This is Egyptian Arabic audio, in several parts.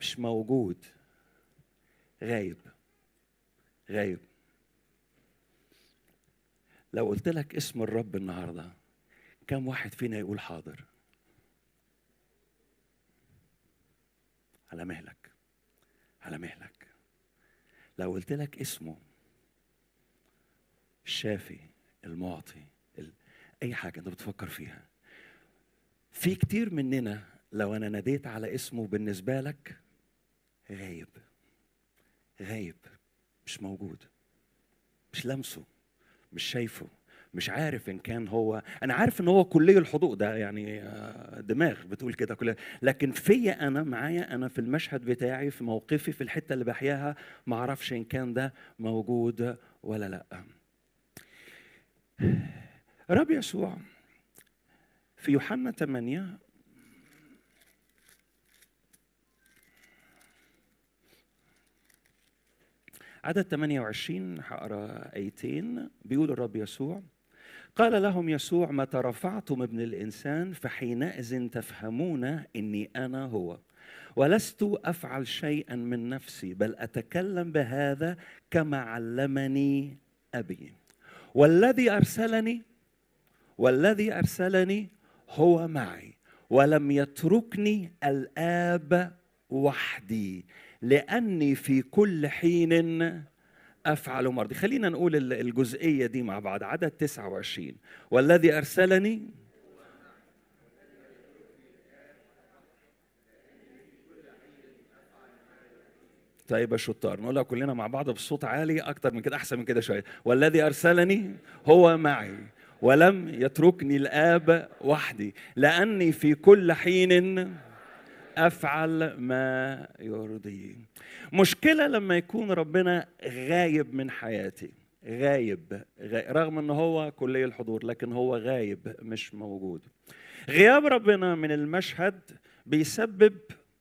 مش موجود غايب غايب لو قلت لك اسم الرب النهارده كم واحد فينا يقول حاضر على مهلك على مهلك لو قلت لك اسمه الشافي المعطي ال... اي حاجه انت بتفكر فيها في كتير مننا لو انا ناديت على اسمه بالنسبه لك غايب غايب مش موجود مش لمسه مش شايفه مش عارف ان كان هو انا عارف ان هو كلي الحضور ده يعني آه، دماغ بتقول كده كلها لكن فيا انا معايا انا في المشهد بتاعي في موقفي في الحته اللي بحياها ما اعرفش ان كان ده موجود ولا لا رب يسوع في يوحنا 8 عدد 28 هقرا ايتين بيقول الرب يسوع قال لهم يسوع متى رفعتم ابن الانسان فحينئذ تفهمون اني انا هو ولست افعل شيئا من نفسي بل اتكلم بهذا كما علمني ابي والذي ارسلني والذي ارسلني هو معي ولم يتركني الاب وحدي لاني في كل حين افعل مرضي خلينا نقول ال- الجزئيه دي مع بعض عدد 29 والذي ارسلني طيب يا شطار نقولها كلنا مع بعض بصوت عالي اكتر من كده احسن من كده شويه والذي ارسلني هو معي ولم يتركني الاب وحدي لاني في كل حين افعل ما يرضيه مشكله لما يكون ربنا غايب من حياتي غايب, غايب رغم ان هو كلي الحضور لكن هو غايب مش موجود غياب ربنا من المشهد بيسبب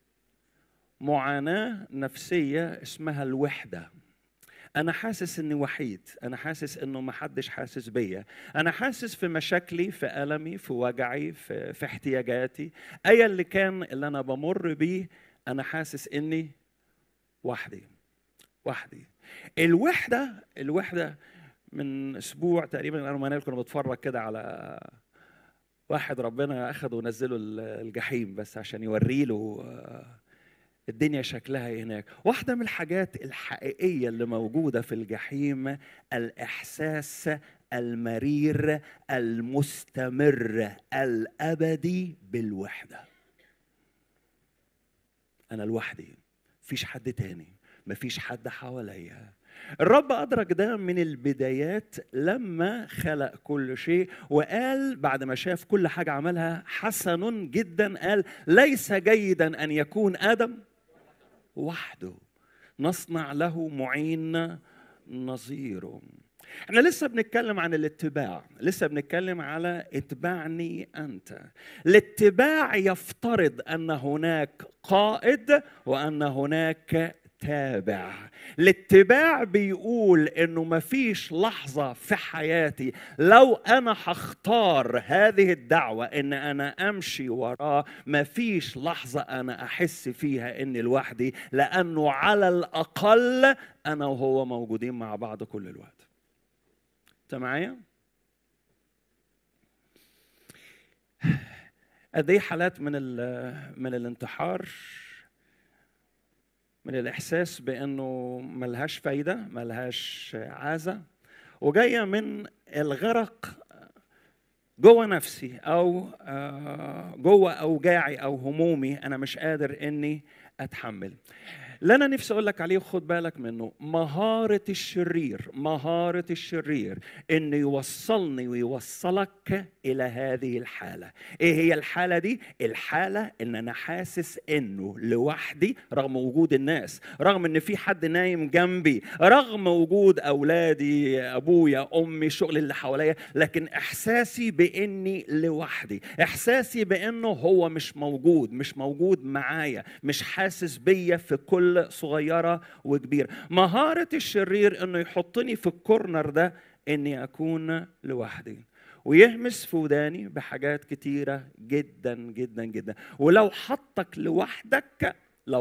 معاناه نفسيه اسمها الوحده انا حاسس اني وحيد انا حاسس انه ما حدش حاسس بيا انا حاسس في مشاكلي في المي في وجعي في, في احتياجاتي ايا اللي كان اللي انا بمر بيه انا حاسس اني وحدي وحدي الوحده الوحده من اسبوع تقريبا انا ومنال كنا بنتفرج كده على واحد ربنا اخده ونزله الجحيم بس عشان يوري له الدنيا شكلها إيه هناك واحدة من الحاجات الحقيقية اللي موجودة في الجحيم الإحساس المرير المستمر الأبدي بالوحدة أنا لوحدي مفيش حد تاني مفيش حد حواليا الرب أدرك ده من البدايات لما خلق كل شيء وقال بعد ما شاف كل حاجة عملها حسن جدا قال ليس جيدا أن يكون آدم وحده نصنع له معين نظيره احنا لسه بنتكلم عن الاتباع لسه بنتكلم على اتبعني انت الاتباع يفترض ان هناك قائد وان هناك تابع الاتباع بيقول انه مفيش لحظة في حياتي لو انا هختار هذه الدعوة ان انا امشي وراه مفيش لحظة انا احس فيها اني لوحدي لانه على الاقل انا وهو موجودين مع بعض كل الوقت انت معايا؟ قد ايه حالات من من الانتحار من الاحساس بانه ملهاش فايده ملهاش عازه وجايه من الغرق جوه نفسي او جوه اوجاعي او همومي انا مش قادر اني اتحمل اللي انا نفسي اقول لك عليه خد بالك منه مهاره الشرير مهاره الشرير انه يوصلني ويوصلك الى هذه الحاله ايه هي الحاله دي الحاله ان انا حاسس انه لوحدي رغم وجود الناس رغم ان في حد نايم جنبي رغم وجود اولادي ابويا امي الشغل اللي حواليا لكن احساسي باني لوحدي احساسي بانه هو مش موجود مش موجود معايا مش حاسس بيا في كل صغيرة وكبيرة مهارة الشرير انه يحطني في الكورنر ده اني اكون لوحدي ويهمس في وداني بحاجات كتيرة جدا جدا جدا ولو حطك لوحدك